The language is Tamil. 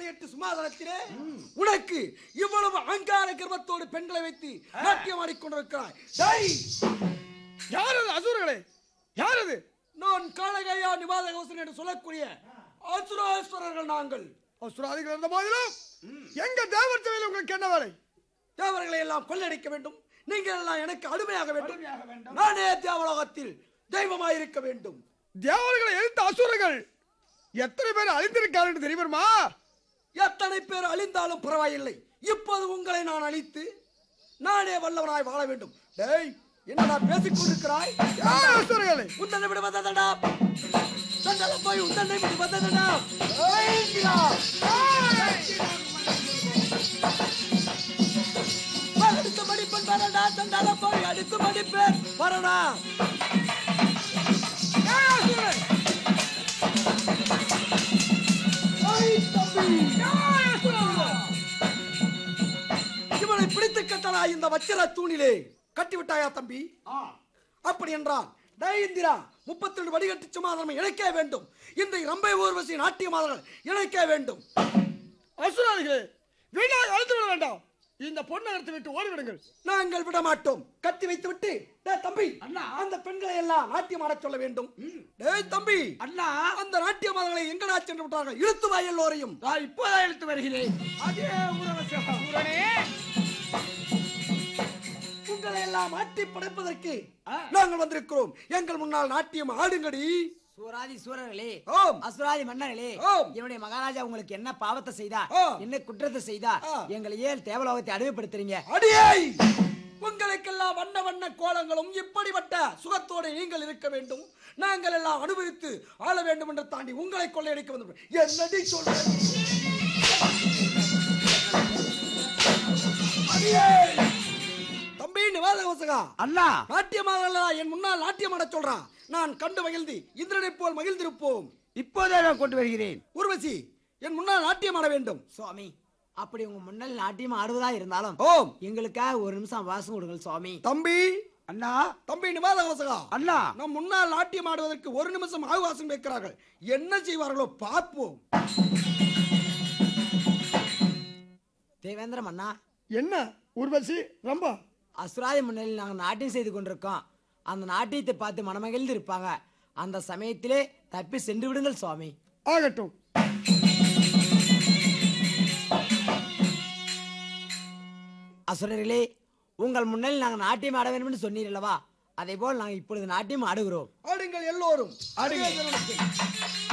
படியட்டு சுமாதானத்திலே உனக்கு இவ்வளவு அங்கார கர்வத்தோடு பெண்களை வைத்து நாட்டியம் ஆடிக்கொண்டிருக்கிறாய் டேய், யார் அது அசுரர்களே யார் அது நான் காளகையா நிவாத கவசன் என்று சொல்லக்கூடிய அசுரேஸ்வரர்கள் நாங்கள் அசுராதிகள் இருந்த போதிலும் எங்க தேவர் சபையில் உங்களுக்கு என்ன வேலை தேவர்களை எல்லாம் கொள்ளடிக்க வேண்டும் நீங்கள் எல்லாம் எனக்கு அடிமையாக வேண்டும் நானே தேவலோகத்தில் தெய்வமாயிருக்க வேண்டும் தேவர்களை எதிர்த்த அசுரர்கள் எத்தனை பேர் அழிந்திருக்காரு தெரியுமா எத்தனை பேர் அழிந்தாலும் பரவாயில்லை இப்போது உங்களை நான் அழித்து நானே வல்லவனாய் வாழ வேண்டும் டேய் என்னடா பேசிக் கொண்டிருக்கிறாய் யார் அசுரர்களே உந்தனை விட வந்ததடா சண்டல போய் உந்தனை விட வந்ததடா ஏய்யா! அடுத்த மடிப்பன் வரடா சண்டால போய் அடுத்த மடிப்பேன் வரடா யார் அசுரர்கள் ஐய், தம்பி! யார் அசுரர்கள் இவனை பிடித்து கட்டடா இந்த வச்சிர தூணிலே கட்டி விட்டாயா தம்பி அப்படி என்றால் டேய் இந்திரா முப்பத்தி ரெண்டு வடிகட்டு சுமாதாரம் இணைக்க வேண்டும் இந்த ரம்பை ஊர்வசி நாட்டிய மாதர்கள் இணைக்க வேண்டும் அசுராதிகளே வீணாக அழுத்து விட வேண்டாம் இந்த பொண்ணை எடுத்து விட்டு ஓடிவிடுங்கள் நாங்கள் விட மாட்டோம் கட்டி வைத்து விட்டு டேய் தம்பி அந்த பெண்களை எல்லாம் நாட்டியம் ஆடச் சொல்ல வேண்டும் டேய் தம்பி அண்ணா அந்த நாட்டிய மாதங்களை எங்கடா சென்று விட்டார்கள் இழுத்து வாய் எல்லோரையும் நான் இப்போதான் எடுத்து வருகிறேன் அதே ஊரவசியம் உங்களை எல்லாம் ஆட்டி படைப்பதற்கு நாங்கள் வந்திருக்கிறோம் எங்கள் முன்னால் நாட்டியம் ஆடுங்கடி சூராதி சூரர்களே ஆம். அசுராதி மன்னர்களே ஆம். என்னுடைய மகாராஜா உங்களுக்கு என்ன பாவத்தை செய்தா ஆ. என்ன குற்றத்தை செய்தா ஆ. எங்களை ஏன் தேவலோகத்தை அடிமைப்படுத்துறீங்க அடியே உங்களுக்கெல்லாம் வண்ண வண்ண கோலங்களும் இப்படிப்பட்ட சுகத்தோடு நீங்கள் இருக்க வேண்டும் நாங்கள் எல்லாம் அனுபவித்து ஆள வேண்டும் என்று தாண்டி உங்களை கொள்ளையடிக்க வந்து என்னடி சொல்றேன் அடியே! தம்பி நிவாத கோசகா அண்ணா நாட்டியமாக என் முன்னால் நாட்டியம் ஆடச் சொல்றான் நான் கண்டு மகிழ்ந்து இந்திரனைப் போல் மகிழ்ந்திருப்போம் இப்போதே நான் கொண்டு வருகிறேன் உர்வசி என் முன்னால் நாட்டியம் ஆட வேண்டும் சுவாமி அப்படி உங்க முன்னல் நாட்டியம் ஆடுவதா இருந்தாலும் ஓம் எங்களுக்காக ஒரு நிமிஷம் வாசம் கொடுங்கள் சுவாமி தம்பி அண்ணா தம்பி நிவாத கோசகா அண்ணா நம் முன்னால் நாட்டியம் ஆடுவதற்கு ஒரு நிமிஷம் ஆகுவாசம் வைக்கிறார்கள் என்ன செய்வார்களோ பார்ப்போம் தேவேந்திர மன்னா என்ன ஊர்வசி ரொம்ப அசுராதி முன்னிலையில் நாங்கள் நாட்டியம் செய்து கொண்டிருக்கோம் அந்த நாட்டியத்தை பார்த்து மனமகிழ்ந்து இருப்பாங்க அந்த சமயத்திலே தப்பி சென்று விடுங்கள் சுவாமி ஆகட்டும் அசுரர்களே உங்கள் முன்னில் நாங்கள் நாட்டியம் ஆட வேண்டும் என்று சொன்னீர்களவா அதே போல் நாங்கள் இப்பொழுது நாட்டியம் ஆடுகிறோம் ஆடுங்கள் எல்லோரும் ஆடுங்கள்